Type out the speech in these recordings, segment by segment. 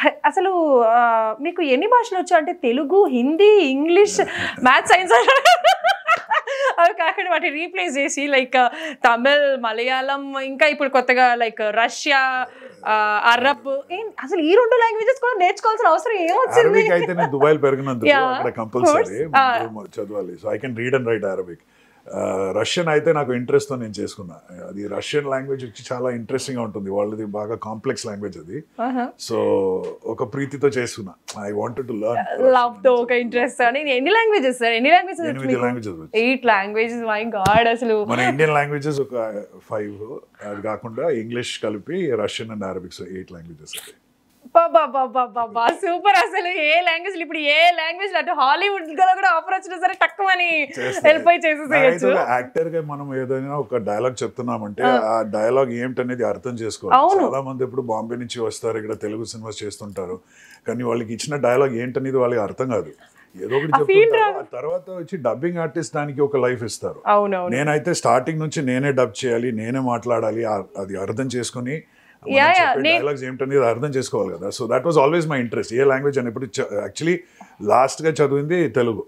అసలు ఆ, మీకు ఎన్ని భాషలు వచ్చు అంటే Telugu Hindi English maths science అవి కాకుండా వాటి రీప్లేస్ చేసి లైక్ తమిళ్ మలయాళం ఇంకా ఇప్పుడు కొత్తగా లైక్ రష్యా ఆ, అరబ్ ఏం అసలు ఈ రెండు లాంగ్వేజెస్ కూడా నేర్చుకోవాల్సిన అవసరం ఏమొచ్చింది అరబిక్ అయితే నేను దుబాయ్ పెరిగినందుకు Yeah, అక్కడ of కంపల్సరీ course. చదవాలి so I can read and write Arabic Russian అయితే నాకు ఇంట్రెస్ట్ తో నేను చేసుకున్నా అది రష్యన్ లాంగ్వేజ్ వచ్చి చాలా ఇంట్రెస్టింగ్ గా ఉంటుంది వాళ్ళది బాగా కాంప్లెక్స్ లాంగ్వేజ్ అది సో ఒక ప్రీతితో చేసుకున్నా I wanted to learn love తో ఒక ఇంట్రెస్ట్ అని ఎన్ని లాంగ్వేజెస్ సార్ ఎన్ని లాంగ్వేజెస్ ఎనిమిది languages eight languages my god అసలు మన ఇండియన్ లాంగ్వేజెస్ ఒక ఫైవ్ అది కాకుండా ఇంగ్లీష్ కలిపి Russian and Arabics eight languages super అసలు ఏ లాంగ్వేజ్ ఇప్పుడు ఏ లాంగ్వేజ్ అటు హాలీవుడ్ లో కూడా ఆఫర్ వచ్చినా సరే తక్కువని వెళ్ళిపోయి చేసేసేయచ్చు యాక్టర్ గా మనం ఏదైనా ఒక డైలాగ్ చెప్తున్నామంటే ఆ డైలాగ్ ఏంటనేది అర్థం చేసుకోవాలి అవును. చాలా మంది ఇప్పుడు బాంబే నుంచి వస్తారు ఇక్కడ తెలుగు సినిమాస్ చేస్తుంటారు కానీ వాళ్ళకి ఇచ్చిన డైలాగ్ ఏంటనేది వాళ్ళకి అర్థం కాదు ఏదో ఒకటి చెప్తుంటారు ఆ తర్వాత వచ్చి డబ్బింగ్ ఆర్టిస్ట్ దానికి ఒక లైఫ్ ఇస్తారు అవునవును నేనైతే స్టార్టింగ్ నుంచి నేనే డబ్ చేయాలి నేనే మాట్లాడాలి ఆ- అది అర్థం చేసుకుని Yeah, yeah, నే- డైలాగ్స్ ఏంటనేది అర్థం చేసుకోవాలి కదా so that was always my interest ఏ లాంగ్వేజ్ అని ఇప్పుడు యాక్చువల్లీ లాస్ట్ గా చదివింది తెలుగు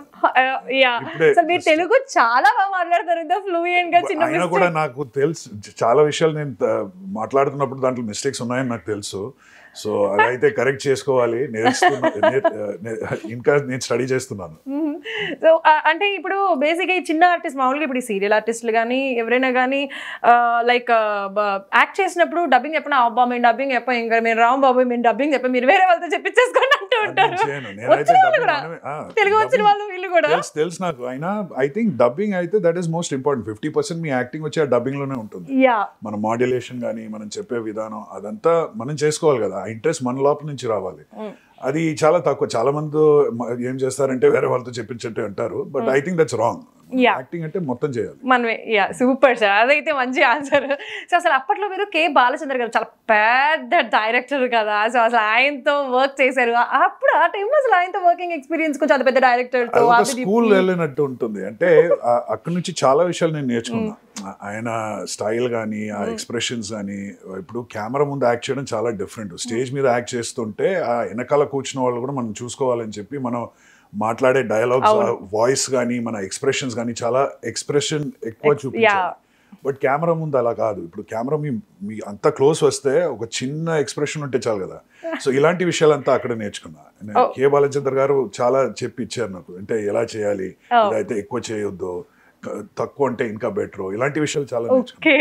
యా ఇప్పుడే సో మీరు తెలుగు చాలా బాగా మాట్లాడతారు ఇంత ఫ్లూయెంట్ గా చిన్న అయినా కూడా నాకు తెలుసు చాలా విషయాలు నేను త- మాట్లాడుతున్నప్పుడు దాంట్లో మిస్టేక్స్ ఉన్నాయని నాకు తెలుసు సో అదైతే కరెక్ట్ చేసుకోవాలి నేర్చుకున్నా నేర్- నే- ఇంకా నేను స్టడీ చేస్తున్నాను సో అంటే ఇప్పుడు బేసిక్ ఈ చిన్న ఆర్టిస్ట్ మామూలుగా ఇప్పుడు సీరియల్ ఆర్టిస్టులు కానీ ఎవరైనా కానీ లైక్ యాక్ట్ చేసినప్పుడు డబ్బింగ్ చెప్పిన అబ్బా మేము డబ్బింగ్ చెప్పాం ఇంకా మేము రామ్ బాబు మేము డబ్బింగ్ చెప్పాం మీరు వేరే వాళ్ళతో చెప్పించేసుకోండి అంటూ అది ఉంటారు నేను చేయను. నేనైతే వచ్చిన వాళ్ళు dubbing కూడా మనమే- ఆ, తెలుగు వచ్చిన dubbing- వాళ్ళు వీళ్ళు కూడా తెలుసు తెలుసు నాకు అయినా ఐ థింక్ డబ్బింగ్ అయితే that is most important fifty percent మీ యాక్టింగ్ వచ్చి ఆ డబ్బింగ్ లోనే ఉంటుంది యా మన మాడ్యులేషన్ కానీ మనం చెప్పే విధానం అదంతా మనం చేసుకోవాలి కదా ఆ ఇంట్రెస్ట్ మన లోపల నుంచి రావాలి అది చాలా తక్కువ చాలా మంది మ- ఏం చేస్తారంటే వేరే వాళ్ళతో చెప్పించట్టు అంటారు but I think that's wrong Yeah. Acting అంటే మొత్తం చేయాలి మనమే యా సూపర్ సార్ అదైతే మంచి ఆన్సర్ సో అసలు అప్పట్లో మీరు కే బాలచంద్ర గారు చాలా పెద్ద డైరెక్టర్ కదా సో అసలు ఆయనతో వర్క్ చేశారు అప్పుడు ఆ టైంలో అసలు ఆయనతో వర్కింగ్ ఎక్స్పీరియన్స్ కొంచెం అంత పెద్ద డైరెక్టర్ తో అదొక అది స్కూల్ వెళ్ళినట్టు ఉంటుంది అంటే ఆ- అక్కడి నుంచి చాలా విషయాలు నేను నేర్చుకున్నా ఆ- ఆయన స్టైల్ కానీ ఆ ఎక్స్ప్రెషన్స్ కానీ ఇప్పుడు కెమెరా ముందు యాక్ట్ చేయడం చాలా డిఫరెంట్ స్టేజ్ మీద యాక్ట్ చేస్తుంటే ఆ వెనకాల కూర్చున్న వాళ్ళు కూడా మనం చూసుకోవాలని చెప్పి మనం మాట్లాడే డైలాగ్స్ వాయిస్ కానీ మన ఎక్స్ప్రెషన్స్ కానీ చాలా ఎక్స్ప్రెషన్ ఎక్కువ చూపించాలి బట్ కెమెరా ముందు అలా కాదు ఇప్పుడు కెమెరా మీ మీ అంత క్లోజ్ వస్తే ఒక చిన్న ఎక్స్ప్రెషన్ ఉంటే చాలు కదా సో ఇలాంటి విషయాలంతా అక్కడ నేర్చుకున్నా నేను కే బాలచంద్ర గారు చాలా చెప్పి ఇచ్చారు నాకు అంటే ఎలా చేయాలి ఇదైతే ఎక్కువ చేయొద్దు క- తక్కువ అంటే ఇంకా బెటర్ ఇలాంటి విషయాలు చాలా నేర్చుకున్నా ఓకే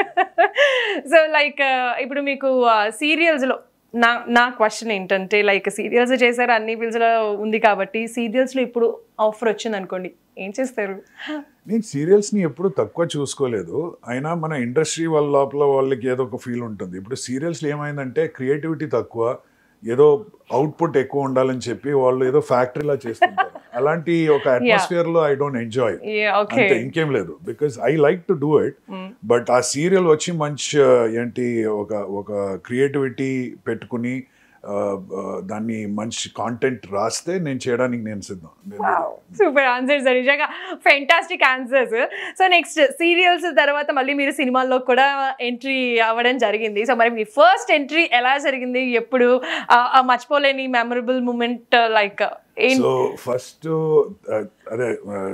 సో లైక్ ఇప్పుడు మీకు సీరియల్స్ లో నా నా క్వశ్చన్ ఏంటంటే లైక్ సీరియల్స్ చేశారు అన్ని ఫీల్డ్స్ లో ఉంది కాబట్టి సీరియల్స్ లో ఇప్పుడు ఆఫర్ వచ్చింది అనుకోండి ఏం చేస్తారు నేను సీరియల్స్ ని ఎప్పుడు తక్కువ చూసుకోలేదు అయినా మన ఇండస్ట్రీ వాళ్ళ లోపల వాళ్ళకి ఏదో ఒక ఫీల్ ఉంటుంది ఇప్పుడు సీరియల్స్ ఏమైందంటే క్రియేటివిటీ తక్కువ ఏదో అవుట్పుట్ ఎక్కువ ఉండాలని చెప్పి వాళ్ళు ఏదో ఫ్యాక్టరీలా చేస్తుంటారు అలాంటి ఒక అట్మాస్ఫియర్ లో ఐ డోంట్ ఎంజాయ్ ఓకే అంతే ఇంకేం లేదు because I like to do it but ఆ సీరియల్ వచ్చి మంచి ఆ, ఏంటి ఒక ఒక క్రియేటివిటీ పెట్టుకుని ఆ, ఆ, దాన్ని మంచి కాంటెంట్ రాస్తే నేను చేయడానికి నేను సిద్ధం నేను సూపర్ ఆన్సర్స్ నిజంగా fantastic answers so next serials తర్వాత మళ్ళీ మీరు సినిమాల్లో కూడా ఎంట్రీ అవ్వడం జరిగింది సో మరి మీ ఫస్ట్ ఎంట్రీ ఎలా జరిగింది ఎప్పుడు ఆ- ఆ మర్చిపోలేని మెమరబుల్ మూమెంట్ లైక్ ఏం సో ఫస్ట్ అదే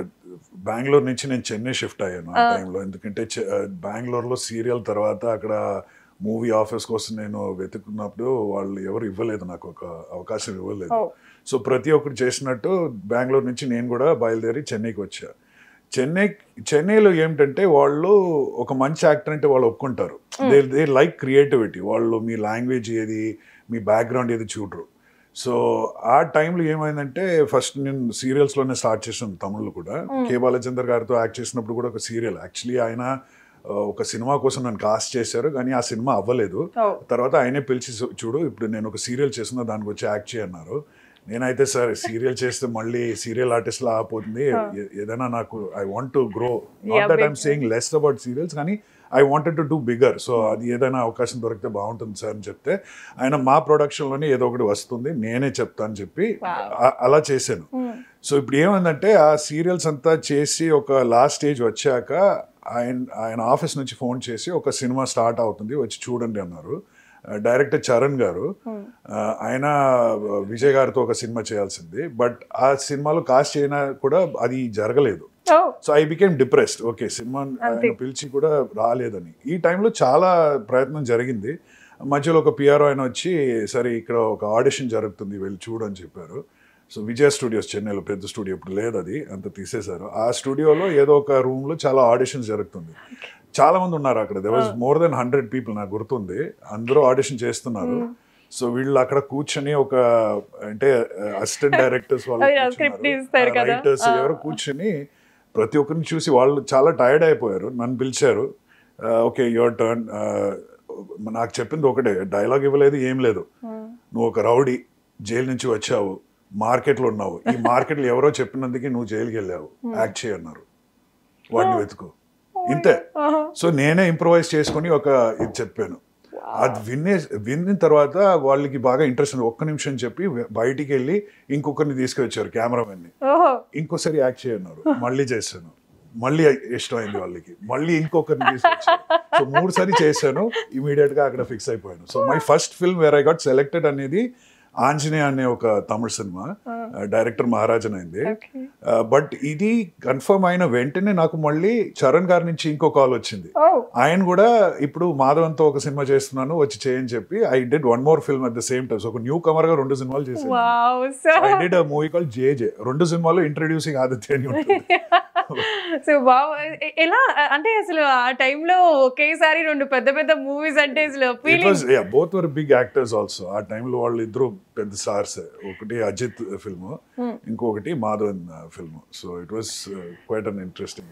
బెంగళూరు నుంచి నేను చెన్నై షిఫ్ట్ అయ్యాను ఆ టైంలో ఎందుకంటే చె- ఆ, బెంగళూరులో సీరియల్ తర్వాత అక్కడ మూవీ ఆఫీస్ కోసం నేను వెతుకున్నప్పుడు వాళ్ళు ఎవరు ఇవ్వలేదు నాకు ఒక అవకాశం ఇవ్వలేదు Oh. సో ప్రతి ఒక్కటి చేసినట్టు బెంగళూరు నుంచి నేను కూడా బయలుదేరి చెన్నైకి వచ్చా చెన్నై చెన్నైలో ఏమిటంటే వాళ్ళు ఒక మంచి యాక్టర్ అంటే వాళ్ళు ఒప్పుకుంటారు దే దే లైక్ క్రియేటివిటీ వాళ్ళు మీ లాంగ్వేజ్ ఏది మీ బ్యాక్గ్రౌండ్ ఏది చూడరు సో ఆ టైంలో ఏమైందంటే ఫస్ట్ నేను సీరియల్స్లోనే స్టార్ట్ చేసాను తమిళ్లో కూడా కే బాలచందర్ గారితో యాక్ట్ చేసినప్పుడు కూడా ఒక సీరియల్ యాక్చువల్లీ ఆయన ఆ, ఒక సినిమా కోసం నన్ను కాస్ట్ చేశారు కానీ ఆ సినిమా అవ్వలేదు Oh. తర్వాత ఆయనే పిలిచి "చూ- చూడు ఇప్పుడు నేను ఒక సీరియల్ చేస్తున్నా దానికి వచ్చి యాక్ట్ చేయన్నారు నేనైతే సార్ సీరియల్ చేస్తే మళ్ళీ సీరియల్ ఆర్టిస్ట్ లా ఆపోతుంది ఏ- ఏదైనా నాకు I want to grow not that I'm saying less about serials కానీ I wanted to do bigger so అది ఏదైనా అవకాశం దొరికితే బాగుంటుంది సార్ అని చెప్తే ఆయన మా ప్రొడక్షన్లోనే ఏదో ఒకటి వస్తుంది నేనే చెప్తాను చెప్పి ఆ- అలా చేశాను సో ఇప్పుడు ఏమైందంటే ఆ సీరియల్స్ అంతా చేసి ఒక లాస్ట్ స్టేజ్ వచ్చాక ఆయన ఆయన ఆఫీస్ నుంచి ఫోన్ చేసి ఒక సినిమా స్టార్ట్ అవుతుంది వచ్చి చూడండి అన్నారు డైరెక్టర్ చరణ్ గారు ఆ, ఆయన విజయ్ గారితో ఒక సినిమా చేయాల్సింది బట్ ఆ సినిమాలో కాస్ట్ చేయనా కూడా అది జరగలేదు oh so I became depressed okay సినిమా ఆయన పిలిచి కూడా రాలేదని ఈ టైంలో చాలా ప్రయత్నం జరిగింది మధ్యలో ఒక పిఆర్ ఆయన వచ్చి సరే ఇక్కడ ఒక ఆడిషన్ జరుగుతుంది వెళ్ళి చూడు అని చెప్పారు సో విజయ స్టూడియోస్ చెన్నైలో పెద్ద స్టూడియో ఇప్పుడు లేదు అది అంత తీసేశారు ఆ స్టూడియోలో ఏదో ఒక రూమ్ లో చాలా ఆడిషన్స్ జరుగుతుంది చాలా మంది ఉన్నారు అక్కడ they was more than hundred people నాకు గుర్తుంది అందరూ ఆడిషన్ చేస్తున్నారు సో వీళ్ళు అక్కడ కూర్చొని ఒక అంటే అసిస్టెంట్ డైరెక్టర్స్ అవి ఆ script ఇస్తారు కదా. రైటర్స్ ఎవరు కూర్చొని ప్రతి ఒక్కరిని చూసి వాళ్ళు చాలా టైర్డ్ అయిపోయారు నన్ను పిలిచారు ఓకే యువర్ టర్న్ నాకు చెప్పింది ఒకటే డైలాగ్ ఇవ్వలేదు ఏం లేదు నువ్వు ఒక రౌడీ జైలు నుంచి వచ్చావు మార్కెట్లో ఉన్నావు ఈ మార్కెట్లో ఎవరో చెప్పినందుకే నువ్వు జైలుకి వెళ్ళావు యాక్ట్ చేయన్నారు వాడిని వెతుకు ఇంతే సో నేనే ఇంప్రూవైజ్ చేసుకొని ఒక ఇది చెప్పాను అది వినే విన్న తర్వాత వాళ్ళకి బాగా ఇంట్రెస్ట్ ఉంది ఒక్క నిమిషం చెప్పి బయటికి వెళ్ళి ఇంకొకరిని తీసుకొచ్చారు కెమెరామెన్ని ఓహో ఇంకోసారి యాక్ట్ చేయన్నారు మళ్ళీ చేశాను మళ్ళీ ఇష్టమైంది వాళ్ళకి మళ్ళీ ఇంకొకరిని తీసుకొచ్చాను సో మూడు సారి చేశాను ఇమీడియట్ గా అక్కడ ఫిక్స్ అయిపోయాను so my first film where I got selected అనేది ఆంజనేయ అనే ఒక తమిళ సినిమా డైరెక్టర్ మహారాజన్ అయింది ఓకే బట్ ఇది కన్ఫర్మ్ అయిన వెంటనే నాకు మళ్ళీ చరణ్ గారి నుంచి ఇంకో కాల్ వచ్చింది ఓ ఆయన కూడా ఇప్పుడు మాధవన్తో ఒక సినిమా చేస్తున్నాను వచ్చి చేయని చెప్పి I did one more film at the same time ఒక న్యూ కమర్ గా రెండు సినిమాలు చేశాను wow so I did a movie call J J రెండు సినిమాలు ఇంట్రడ్యూసింగ్ ఆదిత్య అని ఉంటుంది సో వావ్ ఎలా అంటే అసలు ఆ టైంలో ఒకేసారి రెండు పెద్ద పెద్ద మూవీస్ అంటే అసలు it feeling was both were big actors also ఆ టైంలో వాళ్ళు ఇద్దరు పెద్ద స్టార్స్ ఒకటి అజిత్ ఫిల్మ్ ఇంకొకటి Madhavan film so it was quite an interesting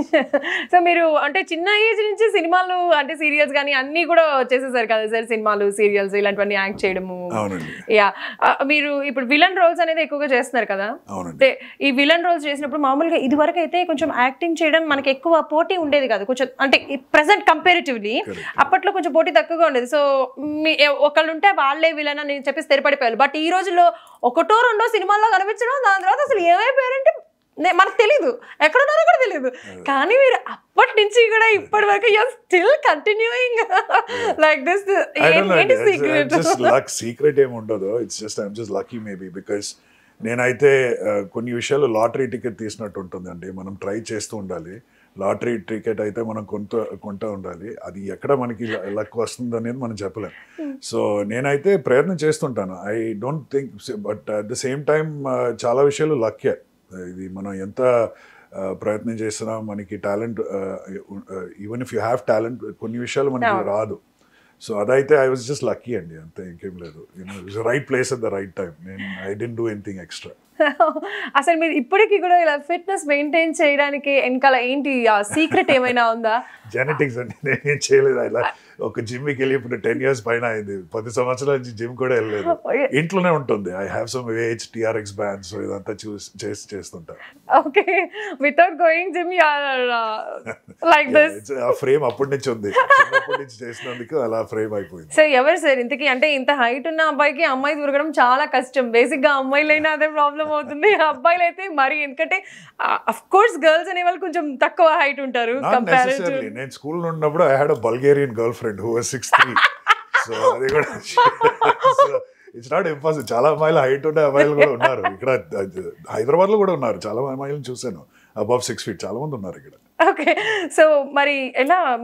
so మీరు అంటే చిన్న ఏజ్ నుంచి సినిమాలు అంటే సీరియల్స్ కానీ అన్ని కూడా చేసేసారు కదా సార్ సినిమాలు సీరియల్స్ ఇలాంటివన్నీ యాక్ట్ చేయడము అవునండి యా మీరు ఇప్పుడు విలన్ రోల్స్ అనేది ఎక్కువగా చేస్తున్నారు కదా అవునండి అంటే ఈ విలన్ రోల్స్ చేసినప్పుడు మామూలుగా ఇది వరకు అయితే కొంచెం యాక్టింగ్ చేయడం మనకి ఎక్కువ పోటీ ఉండేది కాదు కొంచెం అంటే ప్రెసెంట్ కంపారిటివ్లీ Correct. అప్పట్లో కొంచెం పోటీ తక్కువగా ఉండేది సో మీ ఎ- ఒకళ్ళు ఉంటే వాళ్ళే విలన్ అని చెప్పి స్థిరపడిపోయారు బట్ ఈ రోజుల్లో ఒకటో రెండో సినిమాల్లో కనిపించడం దాని తర్వాత అసలు ఏమైపోయారంటే నే- మనకు తెలీదు ఎక్కడున్నారో కూడా తెలియదు కానీ మీరు అప్పటి నుంచి కూడా ఇప్పటి వరకు you're still continuing like this I don't know. ఏంటి It's, it's secret just luck. Secret ఏమి ఉండదు it's just I'm just lucky maybe because నేనైతే uh, కొన్ని విషయాలు లాటరీ టికెట్ తీసినట్టు ఉంటుందండి మనం ట్రై చేస్తూ ఉండాలి లాటరీ టికెట్ అయితే మనం కొంత కొంటూ ఉండాలి అది ఎక్కడ మనకి లక్ వస్తుంది అనేది మనం చెప్పలేం సో నేనైతే ప్రయత్నం చేస్తుంటాను I don't think but at the same time చాలా విషయాలు లక్కే ఇది మనం ఎంత uh, ప్రయత్నం చేసినా మనకి talent even if you have talent కొన్ని విషయాలు మనకి అవును. రాదు సో అదైతే ఐ వాజ్ జస్ట్ లక్కీ అండి అంతే ఇంకేం లేదు right place at the right time నేను I didn't do anything extra అసలు మీరు ఇప్పటికీ కూడా ఇలా ఫిట్నెస్ మెయింటైన్ చేయడానికి వెనకాల ఏంటి ఆ సీక్రెట్ ఏమైనా ఉందా జెనెటిక్స్ అండి నేనేం చేయలేదు ఇలా ఒక జిమ్కి వెళ్ళి ఇప్పుడు టెన్ ఇయర్స్ పైన అయింది పది సంవత్సరాల నుంచి జిమ్ కూడా వెళ్ళలేదు ఇంట్లోనే ఉంటుంది I have some age TRX bands ఇదంతా చూసి చేసి చేస్తుంటా okay without going gym like Yeah, this it's- ఆ ఫ్రేమ్ అప్పటి నుంచి ఉంది చిన్నప్పటి నుంచి చేసినందుకు అలా ఫ్రేమ్ అయిపోయింది సో ఎవరు సార్ ఇంతకీ అంటే ఇంత హైట్ ఉన్న అబ్బాయికి అమ్మాయి దొరకడం చాలా కష్టం బేసిక్ గా అమ్మాయిలైనా అదే ప్రాబ్లం అవుతుంది అబ్బాయిలు అయితే మరి ఎందుకంటే అఫ్ కోర్స్ గర్ల్స్ అనే వాళ్ళు కొంచెం తక్కువ హైట్ ఉంటారు నాట్ కంపారిటివ్ నెసెసరీ నేను స్కూల్ ఉన్నప్పుడు I had a Bulgarian girlfriend who was six three so అది కూడా ఇట్స్ నాట్ ఇంపాసిబుల్ చాలా అమ్మాయిలు హైట్ ఉండే అమ్మాయిలు కూడా ఉన్నారు ఇక్కడ హైదరాబాద్ లో కూడా ఉన్నారు చాలా అమ్మాయిలను చూశాను అబౌవ్ సిక్స్ ఫీట్ చాలా మంది ఉన్నారు ఇక్కడ ఓకే సో మరి ఎలా